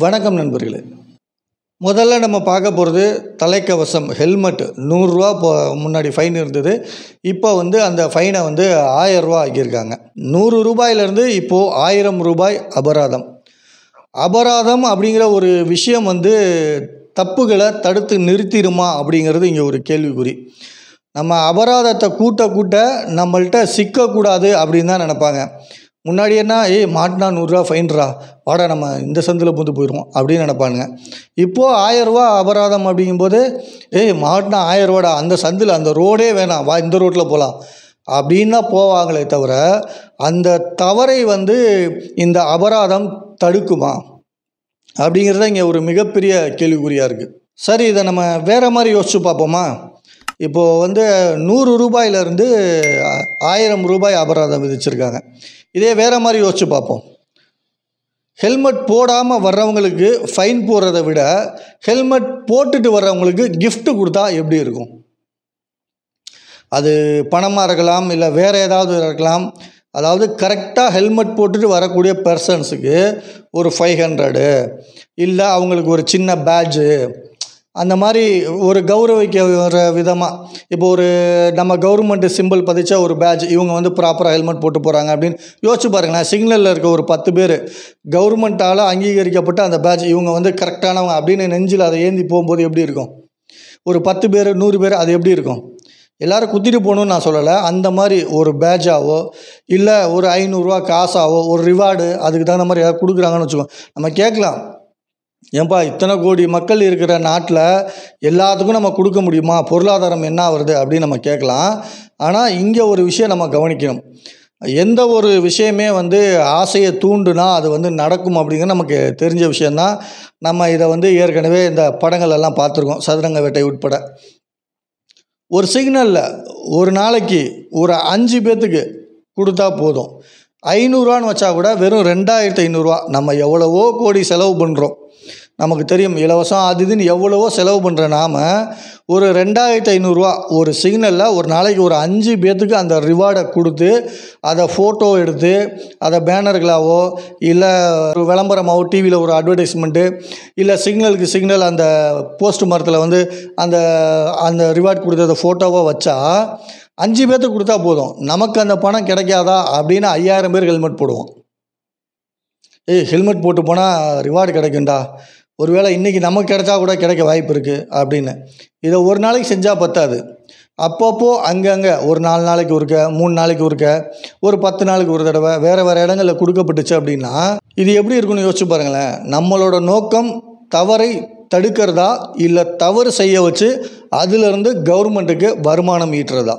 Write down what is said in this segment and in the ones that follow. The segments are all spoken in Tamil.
வணக்கம் நண்பர்களே முதல்ல நம்ம பார்க்க போகிறது தலைக்கவசம் ஹெல்மெட் நூறுரூவா இப்போ முன்னாடி ஃபைன் இருந்தது இப்போ வந்து அந்த ஃபைனை வந்து ஆயரூவா ஆக்கியிருக்காங்க நூறு ரூபாயிலேருந்து இப்போது ஆயிரம் ரூபாய் அபராதம் அபராதம் அப்படிங்கிற ஒரு விஷயம் வந்து தப்புகளை தடுத்து நிறுத்திடுமா அப்படிங்கிறது இங்கே ஒரு கேள்விக்குறி நம்ம அபராதத்தை கூட்ட கூட்ட நம்மள்கிட்ட சிக்கக்கூடாது அப்படின்னு தான் நினைப்பாங்க முன்னாடி என்ன ஏய் மாட்டினா நூறுரூவா ஃபைன்ரா வாடா நம்ம இந்த சந்தில் புந்து போயிடுவோம் அப்படின்னு நினைப்பானுங்க இப்போது ஆயரூவா அபராதம் அப்படிங்கும்போது ஏய் மாட்டினா ஆயரூவாடா அந்த சந்தில் அந்த ரோடே வேணாம் வா இந்த ரோட்டில் போகலாம் அப்படின்னு தான் போவாங்களே தவிர அந்த தவறை வந்து இந்த அபராதம் தடுக்குமா அப்படிங்கிறது இங்கே ஒரு மிகப்பெரிய கேள்விக்குறியாக இருக்குது சரி இதை நம்ம வேறு மாதிரி யோசிச்சு பார்ப்போமா இப்போது வந்து நூறு ரூபாயிலேருந்து ஆயிரம் ரூபாய் அபராதம் விதிச்சிருக்காங்க இதே வேறு மாதிரி யோசிச்சு பார்ப்போம் ஹெல்மெட் போடாமல் வர்றவங்களுக்கு ஃபைன் போடுறத விட ஹெல்மெட் போட்டுட்டு வர்றவங்களுக்கு gift கொடுத்தா எப்படி இருக்கும் அது பணமாக இருக்கலாம் இல்லை வேறு ஏதாவது இருக்கலாம் அதாவது கரெக்டாக ஹெல்மெட் போட்டுட்டு வரக்கூடிய பர்சன்ஸுக்கு ஒரு ஃபைவ் ஹண்ட்ரடு இல்லை அவங்களுக்கு ஒரு சின்ன பேட்ஜு அந்த மாதிரி ஒரு கௌரவிக்கிற விதமாக இப்போ ஒரு நம்ம கவர்மெண்ட் சிம்பிள் பதிச்ச ஒரு பேட்ச் இவங்க வந்து ப்ராப்பராக ஹெல்மெட் போட்டு போகிறாங்க அப்படின்னு யோசிச்சு பாருங்களேன் சிக்னலில் இருக்க ஒரு பத்து பேர் கவர்மெண்ட்டால் அங்கீகரிக்கப்பட்ட அந்த பேட்ச் இவங்க வந்து கரெக்டானவங்க அப்படின்னு நெஞ்சில் அதை ஏந்தி போகும்போது எப்படி இருக்கும் ஒரு பத்து பேர் நூறு பேர் அது எப்படி இருக்கும் எல்லாரும் குத்திட்டு போகணும்னு நான் சொல்லலை அந்த மாதிரி ஒரு பேட்சாவோ இல்லை ஒரு ஐநூறுரூவா காசாவோ ஒரு ரிவார்டு அதுக்கு தகுந்த மாதிரி ஏதாவது கொடுக்குறாங்கன்னு வச்சுக்கோ நம்ம கேட்கலாம் ஏன்பா இத்தனை கோடி மக்கள் இருக்கிற நாட்டில் எல்லாத்துக்கும் நம்ம கொடுக்க முடியுமா பொருளாதாரம் என்ன வருது அப்படின்னு நம்ம கேட்கலாம் ஆனால் இங்கே ஒரு விஷயம் நம்ம கவனிக்கணும் எந்த ஒரு விஷயமே வந்து ஆசையை தூண்டுனா அது வந்து நடக்கும் அப்படிங்கிறது நமக்கு தெரிஞ்ச விஷயந்தான் நம்ம இதை வந்து ஏற்கனவே இந்த படங்கள் எல்லாம் பார்த்துருக்கோம் சதுரங்க வேட்டை உட்பட ஒரு சிக்னலில் ஒரு நாளைக்கு ஒரு அஞ்சு பேர்த்துக்கு கொடுத்தா போதும் ஐநூறுரூவான்னு வச்சா கூட வெறும் ரெண்டாயிரத்து ஐநூறுரூவா நம்ம எவ்வளவோ கோடி செலவு பண்ணுறோம் நமக்கு தெரியும் இலவசம் அது இதுன்னு எவ்வளவோ செலவு பண்ணுற நாம் ஒரு ரெண்டாயிரத்து ஐநூறுரூவா ஒரு சிக்னலில் ஒரு நாளைக்கு ஒரு அஞ்சு பேர்த்துக்கு அந்த ரிவார்டை கொடுத்து அதை ஃபோட்டோ எடுத்து அதை பேனர்களாவோ இல்லை ஒரு விளம்பரமாவோ டிவியில் ஒரு அட்வர்டைஸ்மெண்ட்டு இல்லை சிக்னலுக்கு சிக்னல் அந்த போஸ்ட் மரத்தில் வந்து அந்த அந்த ரிவார்ட் கொடுத்தத ஃபோட்டோவாக வச்சா அஞ்சு பேர்த்துக்கு கொடுத்தா போதும் நமக்கு அந்த பணம் கிடைக்காதா அப்படின்னு ஐயாயிரம் பேர் ஹெல்மெட் போடுவோம் ஏய் ஹெல்மெட் போட்டு போனால் ரிவார்டு கிடைக்கும்டா ஒருவேளை இன்றைக்கி நமக்கு கிடைச்சா கூட கிடைக்க வாய்ப்பு இருக்குது அப்படின்னு இதை ஒரு நாளைக்கு செஞ்சால் பத்தாது அப்பப்போ அங்கங்கே ஒரு நாலு நாளைக்கு ஒருக்க மூணு நாளைக்கு ஒருக்க ஒரு பத்து நாளைக்கு ஒரு தடவை வேறு வேறு இடங்களில் கொடுக்கப்பட்டுச்சு அப்படின்னா இது எப்படி இருக்குன்னு யோசிச்சு பாருங்களேன் நம்மளோட நோக்கம் தவறை தடுக்கிறதா இல்லை தவறு செய்ய வச்சு அதிலிருந்து கவர்மெண்ட்டுக்கு வருமானம் ஈட்டுறதா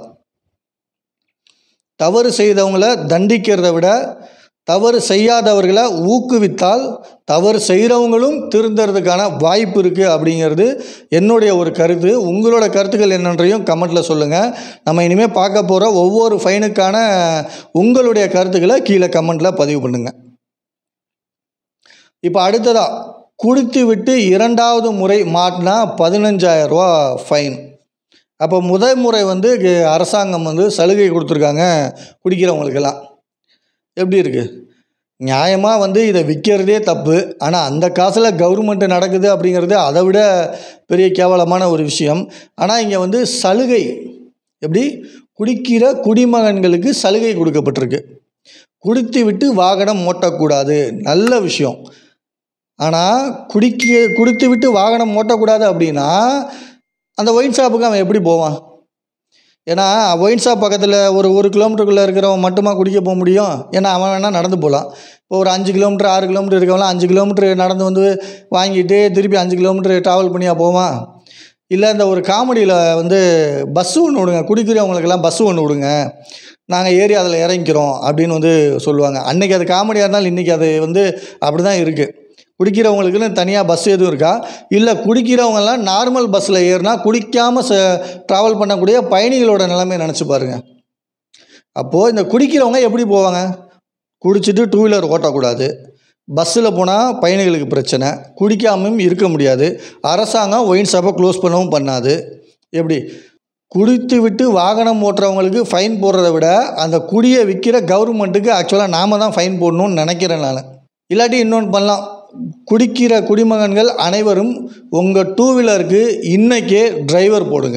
தவறு செய்தவங்கள தண்டிக்கிறத விட தவறு செய்யாதவர்களை ஊக்குவித்தால் தவறு செய்கிறவங்களும் திருந்துறதுக்கான வாய்ப்பு இருக்குது அப்படிங்கிறது என்னுடைய ஒரு கருத்து உங்களோட கருத்துக்கள் என்னன்றையும் கமெண்ட்டில் சொல்லுங்கள் நம்ம இனிமேல் பார்க்க போகிற ஒவ்வொரு ஃபைனுக்கான உங்களுடைய கருத்துக்களை கீழே கமெண்ட்டில் பதிவு பண்ணுங்கள் இப்போ அடுத்ததாக குடித்து விட்டு இரண்டாவது முறை மாட்டினா பதினஞ்சாயிரம் ரூபா ஃபைன் அப்போ முதல் முறை வந்து கு- அரசாங்கம் வந்து சலுகை கொடுத்துருக்காங்க குடிக்கிறவங்களுக்கெல்லாம் எப்படி இருக்குது நியாயமாக வந்து இதை விற்கிறதே தப்பு ஆனால் அந்த காசில் கவர்மெண்ட் நடக்குது அப்படிங்கிறது அதை விட பெரிய கேவலமான ஒரு விஷயம் ஆனால் இங்கே வந்து சலுகை எப்படி குடிக்கிற குடிமகன்களுக்கு சலுகை கொடுக்கப்பட்டிருக்கு குடித்து விட்டு வாகனம் ஓட்டக்கூடாது நல்ல விஷயம் ஆனால் குடிக்க குடித்து விட்டு வாகனம் ஓட்டக்கூடாது அப்படின்னா அந்த ஒயின் ஷாப்புக்கு அவன் எப்படி போவான் ஏன்னா ஒயின் ஷாப் பக்கத்தில் ஒரு ஒரு கிலோமீட்டருக்குள்ளே இருக்கிறவன் மட்டுமா குடிக்க போக முடியும் ஏன்னா அவன் வேணால் நடந்து போகலாம் இப்போ ஒரு அஞ்சு கிலோமீட்டர் ஆறு கிலோமீட்டர் இருக்கவங்களாம் அஞ்சு கிலோமீட்டர் நடந்து வந்து வாங்கிட்டு திருப்பி அஞ்சு கிலோமீட்டர் ட்ராவல் பண்ணியா போவான் இல்லை இந்த ஒரு காமெடியில் வந்து பஸ்ஸு ஒன்று விடுங்க குடிக்கிறவங்களுக்கெல்லாம் பஸ்ஸு ஒன்று விடுங்க நாங்கள் ஏறி அதில் இறங்கிக்கிறோம் அப்படின்னு வந்து சொல்லுவாங்க அன்றைக்கி அது காமெடியாக இருந்தாலும் இன்றைக்கி அது வந்து அப்படி தான் இருக்குது குடிக்கிறவங்களுக்குன்னு தனியாக பஸ் எதுவும் இருக்கா இல்லை குடிக்கிறவங்கெல்லாம் நார்மல் பஸ்ஸில் ஏறினா குடிக்காமல் ச ட்ராவல் பண்ணக்கூடிய பயணிகளோட நிலைமை நினச்சி பாருங்கள் அப்போது இந்த குடிக்கிறவங்க எப்படி போவாங்க குடிச்சிட்டு டூ வீலர் ஓட்டக்கூடாது பஸ்ஸில் போனால் பயணிகளுக்கு பிரச்சனை குடிக்காமையும் இருக்க முடியாது அரசாங்கம் ஒயின் ஷாப்பை க்ளோஸ் பண்ணவும் பண்ணாது எப்படி குடித்து விட்டு வாகனம் ஓட்டுறவங்களுக்கு ஃபைன் போடுறத விட அந்த குடியை விற்கிற கவர்மெண்ட்டுக்கு ஆக்சுவலாக நாம தான் ஃபைன் போடணும்னு நினைக்கிறேன் நான் இல்லாட்டி இன்னொன்று பண்ணலாம் குடிக்கிற குடிமகன்கள் அனைவரும் உங்கள் டூ வீலருக்கு இன்றைக்கே டிரைவர் போடுங்க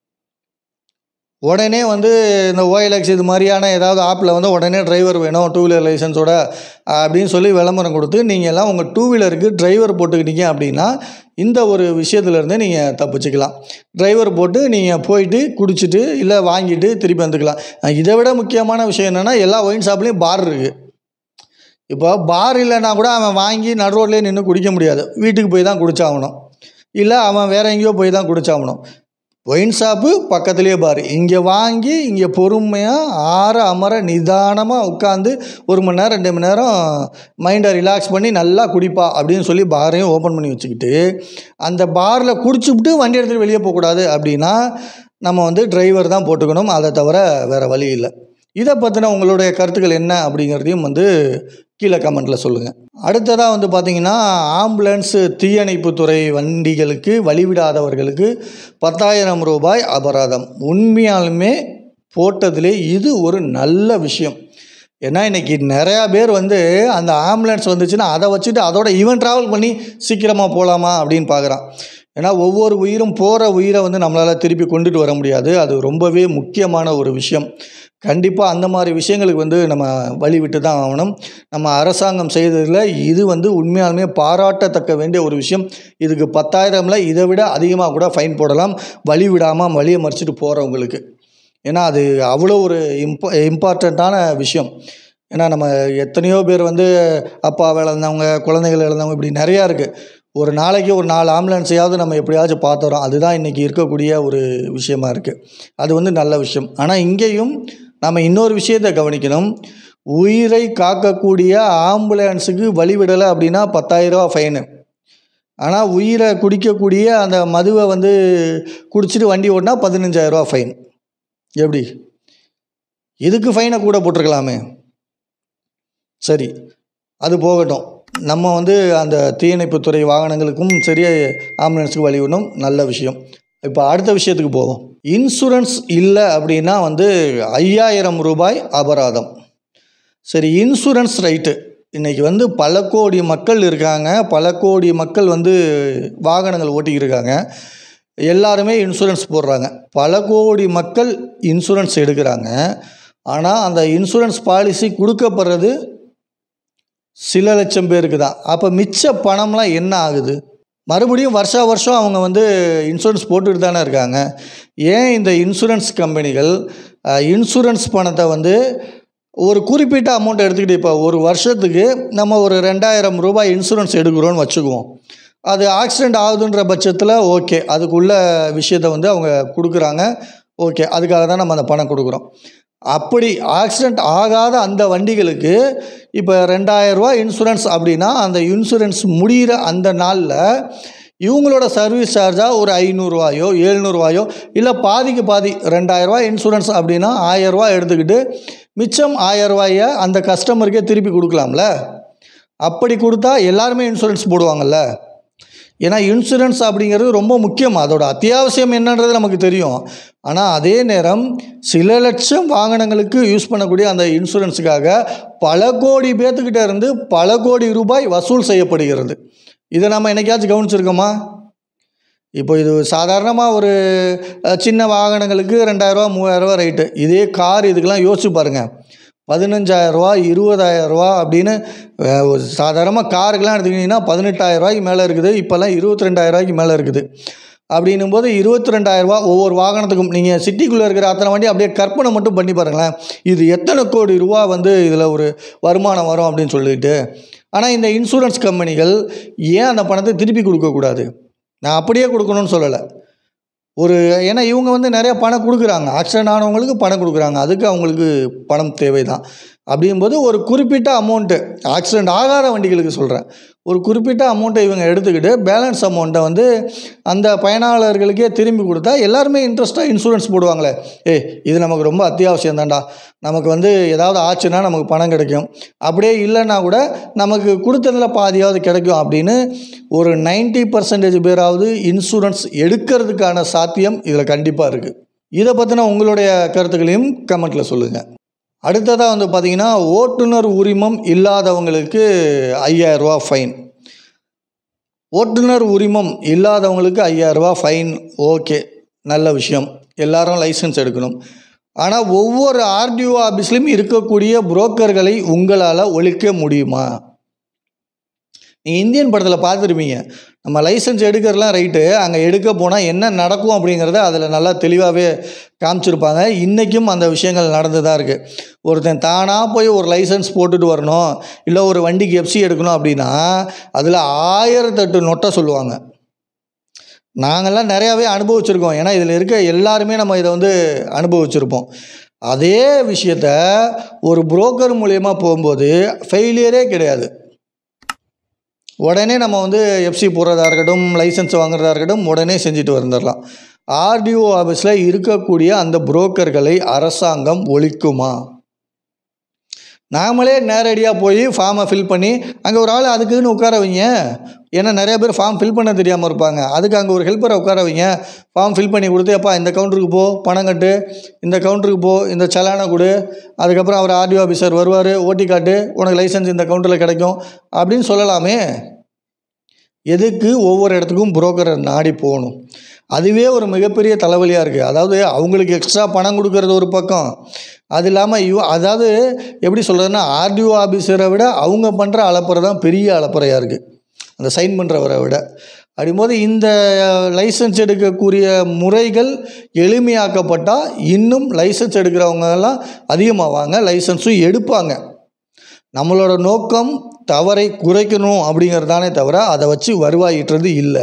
உடனே வந்து இந்த ஓஎல்எக்ஸ் இது மாதிரியான ஏதாவது ஆப்பில் வந்து உடனே டிரைவர் வேணும் டூ வீலர் லைசன்ஸோட அப்படின்னு சொல்லி விளம்பரம் கொடுத்து நீங்கள் எல்லாம் உங்கள் டூ வீலருக்கு டிரைவர் போட்டுக்கிட்டீங்க அப்படின்னா இந்த ஒரு விஷயத்துலேருந்து நீங்கள் தப்பிச்சுக்கலாம் டிரைவர் போட்டு நீங்கள் போயிட்டு குடிச்சிட்டு இல்லை வாங்கிட்டு திருப்பி வந்துக்கலாம் இதை விட முக்கியமான விஷயம் என்னென்னா எல்லா ஒயின் ஷாப்லேயும் பார் இருக்குது இப்போ பார் இல்லைன்னா கூட அவன் வாங்கி நடு ரோட்லேயே நின்று குடிக்க முடியாது வீட்டுக்கு போய் தான் குடிச்சாகணும் இல்லை அவன் வேற எங்கேயோ போய் தான் குடிச்சாகணும் ஒயின் ஷாப்பு பக்கத்துலேயே பார் இங்கே வாங்கி இங்கே பொறுமையாக ஆற அமர நிதானமாக உட்காந்து ஒரு மணி நேரம் ரெண்டு மணி நேரம் மைண்டை ரிலாக்ஸ் பண்ணி நல்லா குடிப்பா அப்படின்னு சொல்லி பாரையும் ஓப்பன் பண்ணி வச்சுக்கிட்டு அந்த பாரில் குடிச்சுவிட்டு வண்டி எடுத்துகிட்டு வெளியே போகக்கூடாது அப்படின்னா நம்ம வந்து டிரைவர் தான் போட்டுக்கணும் அதை தவிர வேறு வழி இல்லை இதை பற்றின உங்களுடைய கருத்துக்கள் என்ன அப்படிங்கிறதையும் வந்து கீழே கமெண்ட்டில் சொல்லுங்கள் அடுத்ததாக வந்து பார்த்திங்கன்னா ஆம்புலன்ஸு தீயணைப்புத்துறை வண்டிகளுக்கு வழிவிடாதவர்களுக்கு பத்தாயிரம் ரூபாய் அபராதம் உண்மையாலுமே போட்டதிலே இது ஒரு நல்ல விஷயம் ஏன்னா இன்றைக்கி நிறையா பேர் வந்து அந்த ஆம்புலன்ஸ் வந்துச்சுன்னா அதை வச்சுட்டு அதோட இவன் ட்ராவல் பண்ணி சீக்கிரமாக போகலாமா அப்படின்னு பார்க்குறான் ஏன்னா ஒவ்வொரு உயிரும் போகிற உயிரை வந்து நம்மளால் திருப்பி கொண்டுட்டு வர முடியாது அது ரொம்பவே முக்கியமான ஒரு விஷயம் கண்டிப்பாக அந்த மாதிரி விஷயங்களுக்கு வந்து நம்ம வழி விட்டு தான் ஆகணும் நம்ம அரசாங்கம் செய்ததில் இது வந்து உண்மையாலுமே பாராட்டத்தக்க வேண்டிய ஒரு விஷயம் இதுக்கு பத்தாயிரம்ல இதை விட அதிகமாக கூட ஃபைன் போடலாம் வழி விடாமல் வழியை மறிச்சிட்டு போகிறவங்களுக்கு ஏன்னா அது அவ்வளோ ஒரு இம்பார்ட் இம்பார்ட்டண்ட்டான விஷயம் ஏன்னா நம்ம எத்தனையோ பேர் வந்து அப்பாவை இழந்தவங்க குழந்தைகள் இழந்தவங்க இப்படி நிறையா இருக்குது ஒரு நாளைக்கு ஒரு நாலு ஆம்புலன்ஸையாவது நம்ம எப்படியாச்சும் பார்த்துறோம் அதுதான் இன்றைக்கி இருக்கக்கூடிய ஒரு விஷயமா இருக்குது அது வந்து நல்ல விஷயம் ஆனால் இங்கேயும் நம்ம இன்னொரு விஷயத்தை கவனிக்கணும் உயிரை காக்கக்கூடிய ஆம்புலன்ஸுக்கு வழிவிடலை அப்படின்னா பத்தாயிரரூவா ஃபைனு ஆனால் உயிரை குடிக்கக்கூடிய அந்த மதுவை வந்து குடிச்சிட்டு வண்டி ஓட்டினா பதினஞ்சாயிரரூவா ஃபைன் எப்படி இதுக்கு ஃபைனை கூட போட்டிருக்கலாமே சரி அது போகட்டும் நம்ம வந்து அந்த தீயணைப்புத்துறை வாகனங்களுக்கும் சரி ஆம்புலன்ஸுக்கு வழிவிடணும் நல்ல விஷயம் இப்போ அடுத்த விஷயத்துக்கு போவோம் இன்சூரன்ஸ் இல்லை அப்படின்னா வந்து ஐயாயிரம் ரூபாய் அபராதம் சரி இன்சூரன்ஸ் ரைட்டு இன்றைக்கி வந்து பல கோடி மக்கள் இருக்காங்க பல கோடி மக்கள் வந்து வாகனங்கள் ஓட்டிக்கிட்டு இருக்காங்க எல்லாருமே இன்சூரன்ஸ் போடுறாங்க பல கோடி மக்கள் இன்சூரன்ஸ் எடுக்கிறாங்க ஆனால் அந்த இன்சூரன்ஸ் பாலிசி கொடுக்கப்படுறது சில லட்சம் பேருக்கு தான் அப்போ மிச்ச பணம்லாம் என்ன ஆகுது மறுபடியும் வருஷா வருஷம் அவங்க வந்து இன்சூரன்ஸ் போட்டுட்டு தானே இருக்காங்க ஏன் இந்த இன்சூரன்ஸ் கம்பெனிகள் அஹ், இன்சூரன்ஸ் பணத்தை வந்து ஒரு குறிப்பிட்ட அமௌண்ட் எடுத்துக்கிட்டு இப்போ ஒரு வருஷத்துக்கு நம்ம ஒரு ரெண்டாயிரம் ரூபாய் இன்சூரன்ஸ் எடுக்கிறோன்னு வச்சுக்குவோம் அது ஆக்சிடெண்ட் ஆகுதுன்ற பட்சத்தில் ஓகே அதுக்குள்ள விஷயத்தை வந்து அவங்க கொடுக்குறாங்க ஓகே அதுக்காக தான் நம்ம அந்த பணம் கொடுக்குறோம் அப்படி ஆக்சிடெண்ட் ஆகாத அந்த வண்டிகளுக்கு இப்போ ரெண்டாயிரரூவா இன்சூரன்ஸ் அப்படின்னா அந்த இன்சூரன்ஸ் முடிகிற அந்த நாளில் இவங்களோட சர்வீஸ் சார்ஜாக ஒரு ஐநூறுரூவாயோ எழுநூறுவாயோ இல்லை பாதிக்கு பாதி ரெண்டாயிரரூவா இன்சூரன்ஸ் அப்படின்னா ஆயரூவா எடுத்துக்கிட்டு மிச்சம் ஆயரூவாயை அந்த கஸ்டமருக்கே திருப்பி கொடுக்கலாம்ல அப்படி கொடுத்தா எல்லாருமே இன்சூரன்ஸ் போடுவாங்கல்ல ஏன்னா இன்சூரன்ஸ் அப்படிங்கிறது ரொம்ப முக்கியம் அதோட அத்தியாவசியம் என்னன்றது நமக்கு தெரியும் ஆனால் அதே நேரம் சில லட்சம் வாகனங்களுக்கு யூஸ் பண்ணக்கூடிய அந்த இன்சூரன்ஸுக்காக பல கோடி பேர்த்துக்கிட்ட இருந்து பல கோடி ரூபாய் வசூல் செய்யப்படுகிறது இதை நம்ம என்னைக்காச்சும் கவனிச்சிருக்கோமா இப்போ இது சாதாரணமாக ஒரு அஹ், சின்ன வாகனங்களுக்கு ரெண்டாயிரரூவா மூவாயிரரூவா ரைட்டு இதே கார் இதுக்கெல்லாம் யோசிச்சு பாருங்கள் பதினஞ்சாயிரரூவா இருபதாயிரரூவா அப்படின்னு அஹ், ஒரு சாதாரணமாக காருக்கெல்லாம் எடுத்துக்கிட்டிங்கன்னா பதினெட்டாயிரம் ரூபாய்க்கு மேலே இருக்குது இப்போல்லாம் இருபத்தி ரெண்டாயிரரூவாய்க்கு மேலே இருக்குது அப்படின்னும் போது இருபத்தி ரெண்டாயிரரூவா ஒவ்வொரு வாகனத்துக்கும் நீங்கள் சிட்டிக்குள்ளே இருக்கிற அத்தனை வண்டி அப்படியே கற்பனை மட்டும் பண்ணி பாருங்களேன் இது எத்தனை கோடி ரூபா வந்து இதில் ஒரு வருமானம் வரும் அப்படின்னு சொல்லிட்டு ஆனால் இந்த இன்சூரன்ஸ் கம்பெனிகள் ஏன் அந்த பணத்தை திருப்பி கொடுக்கக்கூடாது நான் அப்படியே கொடுக்கணும்னு சொல்லலை ஒரு ஏன்னா இவங்க வந்து நிறைய பணம் கொடுக்குறாங்க ஆக்சிடென்ட் ஆனவங்களுக்கு பணம் கொடுக்குறாங்க அதுக்கு அவங்களுக்கு பணம் தேவை தான் அப்படிங்கும்போது ஒரு குறிப்பிட்ட அமௌண்ட்டு ஆக்சிடென்ட் ஆகாத வண்டிகளுக்கு சொல்கிறேன் ஒரு குறிப்பிட்ட அமௌண்ட்டை இவங்க எடுத்துக்கிட்டு பேலன்ஸ் அமௌண்ட்டை வந்து அந்த பயனாளர்களுக்கே திரும்பி கொடுத்தா எல்லாருமே இன்ட்ரெஸ்ட்டாக இன்சூரன்ஸ் போடுவாங்களே ஏய் இது நமக்கு ரொம்ப அத்தியாவசியம் தான்டா நமக்கு வந்து ஏதாவது ஆச்சுன்னா நமக்கு பணம் கிடைக்கும் அப்படியே இல்லைன்னா கூட நமக்கு கொடுத்ததில் பாதியாவது கிடைக்கும் அப்படின்னு ஒரு 90% பர்சன்டேஜ் பேராவது இன்சூரன்ஸ் எடுக்கிறதுக்கான சாத்தியம் இதில் கண்டிப்பாக இருக்குது இதை பற்றின உங்களுடைய கருத்துக்களையும் கமெண்ட்டில் சொல்லுங்கள் அடுத்ததாக வந்து பார்த்திங்கன்னா ஓட்டுநர் உரிமம் இல்லாதவங்களுக்கு ஐயாயிரரூவா ஃபைன் ஓட்டுநர் உரிமம் இல்லாதவங்களுக்கு ஐயாயிரரூபா ஃபைன் ஓகே நல்ல விஷயம் எல்லாரும் லைசன்ஸ் எடுக்கணும் ஆனால் ஒவ்வொரு ஆர்டிஓ ஆஃபீஸ்லையும் இருக்கக்கூடிய புரோக்கர்களை உங்களால் ஒழிக்க முடியுமா நீங்கள் இந்தியன் படத்தில் பார்த்துருப்பீங்க நம்ம லைசன்ஸ் எடுக்கிறதுலாம் ரைட்டு அங்கே எடுக்க போனால் என்ன நடக்கும் அப்படிங்கிறத அதில் நல்லா தெளிவாகவே காமிச்சிருப்பாங்க இன்றைக்கும் அந்த விஷயங்கள் நடந்து தான் இருக்குது ஒருத்தன் தானாக போய் ஒரு லைசன்ஸ் போட்டுட்டு வரணும் இல்லை ஒரு வண்டிக்கு எஃப்சி எடுக்கணும் அப்படின்னா அதில் ஆயிரத்தெட்டு நொட்டை சொல்லுவாங்க நாங்கள்லாம் நிறையாவே அனுபவிச்சிருக்கோம் ஏன்னா இதில் இருக்க எல்லாருமே நம்ம இதை வந்து அனுபவிச்சிருப்போம் அதே விஷயத்த ஒரு புரோக்கர் மூலயமா போகும்போது ஃபெயிலியரே கிடையாது உடனே நம்ம வந்து எஃப்சி போடுறதா இருக்கட்டும் லைசன்ஸ் வாங்குறதா இருக்கட்டும் உடனே செஞ்சுட்டு வந்துடலாம் ஆர்டிஓ ஆஃபீஸில் இருக்கக்கூடிய அந்த புரோக்கர்களை அரசாங்கம் ஒழிக்குமா நாமளே நேரடியாக போய் ஃபார்மை ஃபில் பண்ணி அங்கே ஒரு ஆள் அதுக்குன்னு உட்கார வைங்க ஏன்னா நிறைய பேர் ஃபார்ம் ஃபில் பண்ண தெரியாமல் இருப்பாங்க அதுக்கு அங்கே ஒரு ஹெல்ப்பரை உட்கார வைங்க ஃபார்ம் ஃபில் பண்ணி கொடுத்து அப்பா இந்த கவுண்டருக்கு போ பணம் கட்டு இந்த கவுண்டருக்கு போ இந்த சலானை கொடு அதுக்கப்புறம் அவர் ஆர்டிஓ ஆஃபீஸர் வருவார் ஓட்டி காட்டு உனக்கு லைசன்ஸ் இந்த கவுண்டரில் கிடைக்கும் அப்படின்னு சொல்லலாமே எதுக்கு ஒவ்வொரு இடத்துக்கும் புரோக்கரை நாடி போகணும் அதுவே ஒரு மிகப்பெரிய தலைவலியாக இருக்குது அதாவது அவங்களுக்கு எக்ஸ்ட்ரா பணம் கொடுக்கறது ஒரு பக்கம் அது இல்லாமல் இவ அதாவது எப்படி சொல்கிறதுன்னா ஆர்டிஓ ஆஃபீஸரை விட அவங்க பண்ணுற அலப்பறை தான் பெரிய அலப்பறையாக இருக்குது அந்த சைன் பண்ணுறவரை விட அப்படிங்கும்போது இந்த லைசன்ஸ் எடுக்கக்கூடிய முறைகள் எளிமையாக்கப்பட்டால் இன்னும் லைசன்ஸ் எடுக்கிறவங்கெல்லாம் அதிகமாவாங்க லைசன்ஸும் எடுப்பாங்க நம்மளோட நோக்கம் தவறை குறைக்கணும் அப்படிங்கிறதானே தவிர அதை வச்சு வருவாயிட்டுறது இல்லை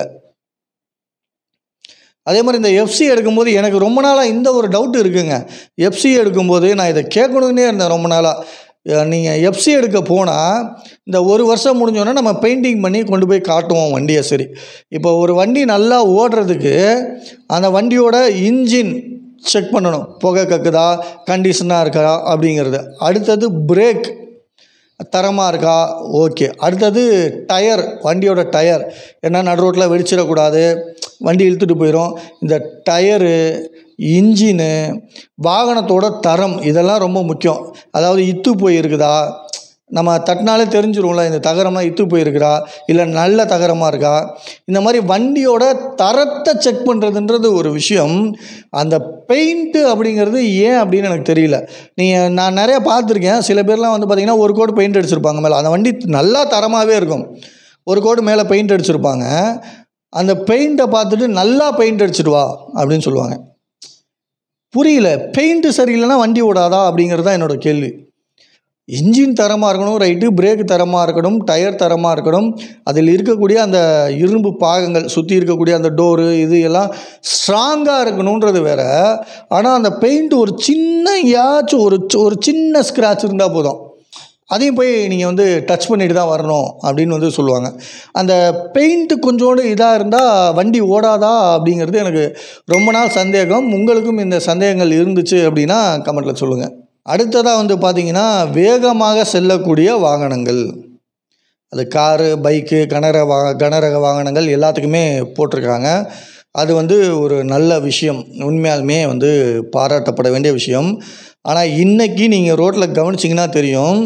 அதே மாதிரி இந்த எஃப்சி எடுக்கும்போது எனக்கு ரொம்ப நாளாக இந்த ஒரு டவுட் இருக்குங்க எஃப்சி எடுக்கும்போது நான் இதை கேட்கணுன்னே இருந்தேன் ரொம்ப நாளாக நீங்கள் எஃப்சி எடுக்க போனால் இந்த ஒரு வருஷம் முடிஞ்சோடனே நம்ம பெயிண்டிங் பண்ணி கொண்டு போய் காட்டுவோம் வண்டியை சரி இப்போ ஒரு வண்டி நல்லா ஓடுறதுக்கு அந்த வண்டியோட இன்ஜின் செக் பண்ணணும் புகை கக்குதா கண்டிஷனாக இருக்கா அப்படிங்கிறது அடுத்தது பிரேக் தரமாக இருக்கா ஓகே அடுத்தது டயர் வண்டியோட டயர் ஏன்னா நடு ரோட்டில் வெடிச்சிடக்கூடாது வண்டி இழுத்துட்டு போயிடும் இந்த டயரு இன்ஜினு வாகனத்தோட தரம் இதெல்லாம் ரொம்ப முக்கியம் அதாவது இத்து போயிருக்குதா நம்ம தட்டினாலே தெரிஞ்சிரும்ல இந்த தகரமாக இத்து போயிருக்குதா இல்லை நல்ல தகரமாக இருக்கா இந்த மாதிரி வண்டியோட தரத்தை செக் பண்ணுறதுன்றது ஒரு விஷயம் அந்த பெயிண்ட்டு அப்படிங்கிறது ஏன் அப்படின்னு எனக்கு தெரியல நீங்கள் நான் நிறைய பார்த்துருக்கேன் சில பேர்லாம் வந்து பார்த்திங்கன்னா ஒரு கோடு பெயிண்ட் அடிச்சிருப்பாங்க மேலே அந்த வண்டி நல்லா தரமாகவே இருக்கும் ஒரு கோடு மேலே பெயிண்ட் அடிச்சிருப்பாங்க அந்த பெயிண்ட்டை பார்த்துட்டு நல்லா பெயிண்ட் அடிச்சிட்டு வா அப்படின்னு சொல்லுவாங்க புரியல பெயிண்ட்டு சரியில்லைன்னா வண்டி ஓடாதா அப்படிங்கிறது தான் என்னோடய கேள்வி இன்ஜின் தரமாக இருக்கணும் ரைட்டு பிரேக் தரமாக இருக்கணும் டயர் தரமாக இருக்கணும் அதில் இருக்கக்கூடிய அந்த இரும்பு பாகங்கள் சுற்றி இருக்கக்கூடிய அந்த டோரு இது எல்லாம் ஸ்ட்ராங்காக இருக்கணுன்றது வேற ஆனால் அந்த பெயிண்ட் ஒரு சின்ன யாச்சும் ஒரு ஒரு சின்ன ஸ்க்ராட்ச் இருந்தால் போதும் அதையும் போய் நீங்கள் வந்து டச் பண்ணிட்டு தான் வரணும் அப்படின்னு வந்து சொல்லுவாங்க அந்த பெயிண்ட்டு கொஞ்சோண்டு இதாக இருந்தால் வண்டி ஓடாதா அப்படிங்கிறது எனக்கு ரொம்ப நாள் சந்தேகம் உங்களுக்கும் இந்த சந்தேகங்கள் இருந்துச்சு அப்படின்னா கமெண்ட்டில் சொல்லுங்கள் அடுத்ததாக வந்து பார்த்திங்கன்னா வேகமாக செல்லக்கூடிய வாகனங்கள் அது காரு பைக்கு கனர வா கனரக வாகனங்கள் எல்லாத்துக்குமே போட்டிருக்காங்க அது வந்து ஒரு நல்ல விஷயம் உண்மையாலுமே வந்து பாராட்டப்பட வேண்டிய விஷயம் ஆனால் இன்றைக்கி நீங்கள் ரோட்டில் கவனிச்சிங்கன்னா தெரியும்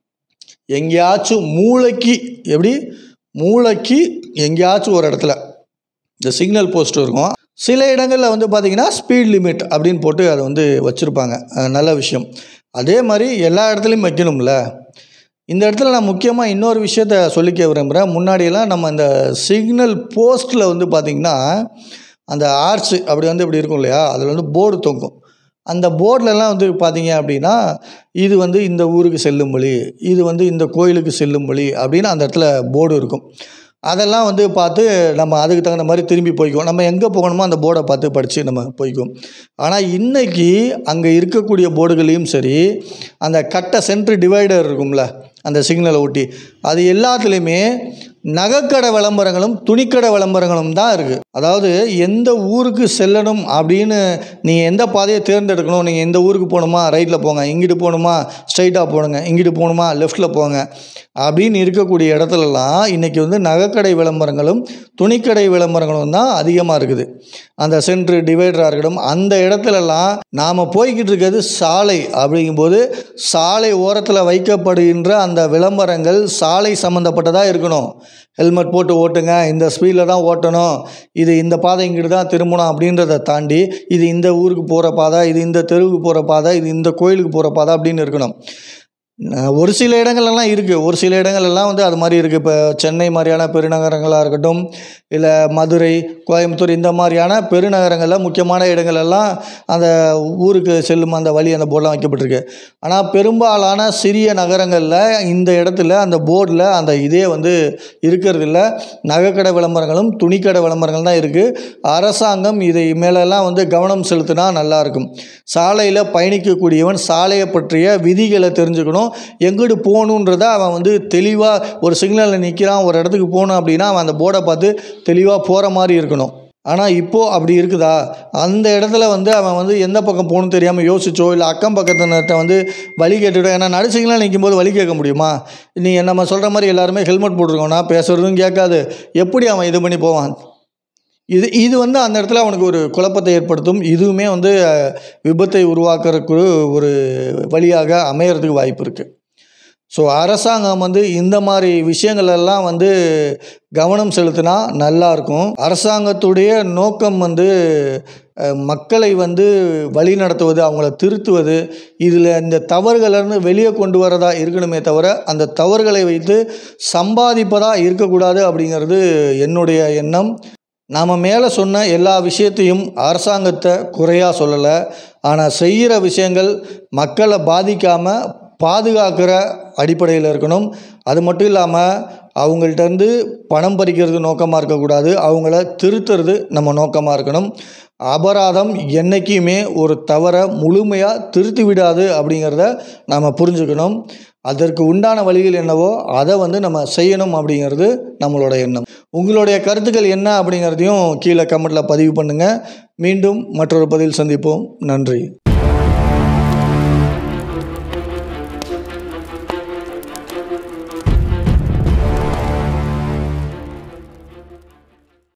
எங்கேயாச்சும் மூளைக்கு எப்படி மூளைக்கு எங்கேயாச்சும் ஒரு இடத்துல இந்த சிக்னல் போஸ்ட் இருக்கும் சில இடங்களில் வந்து பார்த்திங்கன்னா ஸ்பீட் லிமிட் அப்படின்னு போட்டு அதை வந்து வச்சுருப்பாங்க நல்ல விஷயம் அதே மாதிரி எல்லா இடத்துலையும் வைக்கணும்ல இந்த இடத்துல நான் முக்கியமாக இன்னொரு விஷயத்த சொல்லிக்க விரும்புகிறேன் முன்னாடியெல்லாம் நம்ம இந்த சிக்னல் போஸ்ட்டில் வந்து பார்த்திங்கன்னா அந்த ஆர்ச் அப்படி வந்து இப்படி இருக்கும் இல்லையா அதில் வந்து போர்டு தொங்கும் அந்த போர்டிலலாம் வந்து பார்த்தீங்க அப்படின்னா இது வந்து இந்த ஊருக்கு செல்லும் வழி இது வந்து இந்த கோயிலுக்கு செல்லும் வழி அப்படின்னு அந்த இடத்துல போர்டு இருக்கும் அதெல்லாம் வந்து பார்த்து நம்ம அதுக்கு தகுந்த மாதிரி திரும்பி போய்க்குவோம் நம்ம எங்கே போகணுமோ அந்த போர்டை பார்த்து படித்து நம்ம போய்க்குவோம் ஆனால் இன்றைக்கி அங்கே இருக்கக்கூடிய போர்டுகளையும் சரி அந்த கட்டை சென்ட்ரு டிவைடர் இருக்கும்ல அந்த சிக்னலை ஒட்டி அது எல்லாத்துலேயுமே நகைக்கடை விளம்பரங்களும் துணிக்கடை விளம்பரங்களும் தான் இருக்குது அதாவது எந்த ஊருக்கு செல்லணும் அப்படின்னு நீங்கள் எந்த பாதையை தேர்ந்தெடுக்கணும் நீங்கள் எந்த ஊருக்கு போகணுமா ரைட்டில் போங்க இங்கிட்டு போகணுமா ஸ்ட்ரைட்டாக போடுங்க இங்கிட்டு போகணுமா லெஃப்ட்டில் போங்க அப்படின்னு இருக்கக்கூடிய இடத்துலலாம் இன்றைக்கி வந்து நகைக்கடை விளம்பரங்களும் துணிக்கடை விளம்பரங்களும் தான் அதிகமாக இருக்குது அந்த சென்ட்ரு டிவைடராக இருக்கட்டும் அந்த இடத்துலலாம் நாம் போய்கிட்டு இருக்கிறது சாலை அப்படிங்கும்போது சாலை ஓரத்தில் வைக்கப்படுகின்ற அந்த அந்த விளம்பரங்கள் சாலை சம்மந்தப்பட்டதாக இருக்கணும் ஹெல்மெட் போட்டு ஓட்டுங்க இந்த ஸ்பீடில் தான் ஓட்டணும் இது இந்த பாதை இங்கிட்டு தான் திரும்பணும் அப்படின்றத தாண்டி இது இந்த ஊருக்கு போகிற பாதை இது இந்த தெருவுக்கு போகிற பாதை இது இந்த கோயிலுக்கு போகிற பாதை அப்படின்னு இருக்கணும் ந- ஒரு சில இடங்கள்லாம் இருக்குது ஒரு சில இடங்கள்லாம் வந்து அது மாதிரி இருக்குது இப்போ சென்னை மாதிரியான பெருநகரங்களாக இருக்கட்டும் இல்லை மதுரை கோயம்புத்தூர் இந்த மாதிரியான பெருநகரங்களில் முக்கியமான இடங்களெல்லாம் அந்த ஊருக்கு செல்லும் அந்த வழி அந்த போர்டெலாம் வைக்கப்பட்டிருக்கு ஆனால் பெரும்பாலான சிறிய நகரங்களில் இந்த இடத்துல அந்த போர்டில் அந்த இதே வந்து இருக்கிறது இல்ல நகைக்கடை விளம்பரங்களும் துணிக்கடை விளம்பரங்கள் தான் இருக்குது அரசாங்கம் இதை மேலெல்லாம் வந்து கவனம் செலுத்தினா நல்லாயிருக்கும் சாலையில் பயணிக்கக்கூடியவன் சாலையை பற்றிய விதிகளை தெரிஞ்சுக்கணும் எங்கிட்டு போகணுன்றத அவன் வந்து தெளிவாக ஒரு சிக்னலில் நிற்கிறான் ஒரு இடத்துக்கு போகணும் அப்படின்னா அவன் அந்த போர்டை பார்த்து தெளிவாக போகிற மாதிரி இருக்கணும் ஆனால் இப்போது அப்படி இருக்குதா அந்த இடத்துல வந்து அவன் வந்து எந்த பக்கம் போகணும்னு தெரியாமல் யோசிச்சோ இல்லை அக்கம் பக்கத்தினர்கிட்ட வந்து வழி கேட்டுட்டோ ஏன்னா நடு சிக்னல் நிற்கும் போது வழி கேட்க முடியுமா நீ நம்ம சொல்கிற மாதிரி எல்லாருமே ஹெல்மெட் போட்டிருக்கோம்னா பேசுகிறதும் கேட்காது எப்படி அவன் இது பண்ணி போவான் இது இது வந்து அந்த இடத்துல அவனுக்கு ஒரு குழப்பத்தை ஏற்படுத்தும் இதுவுமே வந்து அஹ், விபத்தை உருவாக்குறதுக்கு ஒரு வழியாக அமையறதுக்கு வாய்ப்பு இருக்குது ஸோ அரசாங்கம் வந்து இந்த மாதிரி விஷயங்கள் எல்லாம் வந்து கவனம் செலுத்தினா நல்லா இருக்கும் அரசாங்கத்துடைய நோக்கம் வந்து அஹ், மக்களை வந்து வழி நடத்துவது அவங்கள திருத்துவது இதில் இந்த தவறுகளிலிருந்து வெளியே கொண்டு வரதா இருக்கணுமே தவிர அந்த தவறுகளை வைத்து சம்பாதிப்பதா இருக்கக்கூடாது அப்படிங்கிறது என்னுடைய எண்ணம் நாம் மேலே சொன்ன எல்லா விஷயத்தையும் அரசாங்கத்தை குறையாக சொல்லலை ஆனால் செய்கிற விஷயங்கள் மக்களை பாதிக்காமல் பாதுகாக்கிற அடிப்படையில் இருக்கணும் அது மட்டும் இல்லாமல் அவங்கள்ட்டேருந்து பணம் பறிக்கிறது நோக்கமாக இருக்கக்கூடாது அவங்கள திருத்துறது நம்ம நோக்கமாக இருக்கணும் அபராதம் என்றைக்குமே ஒரு தவறை முழுமையாக திருத்தி விடாது அப்படிங்கிறத நாம் புரிஞ்சுக்கணும் அதற்கு உண்டான வழிகள் என்னவோ அதை வந்து நம்ம செய்யணும் அப்படிங்கிறது நம்மளோட எண்ணம் உங்களுடைய கருத்துக்கள் என்ன அப்படிங்கிறதையும் கீழே கமெண்ட்டில் பதிவு பண்ணுங்கள் மீண்டும் மற்றொரு பதிவில் சந்திப்போம் நன்றி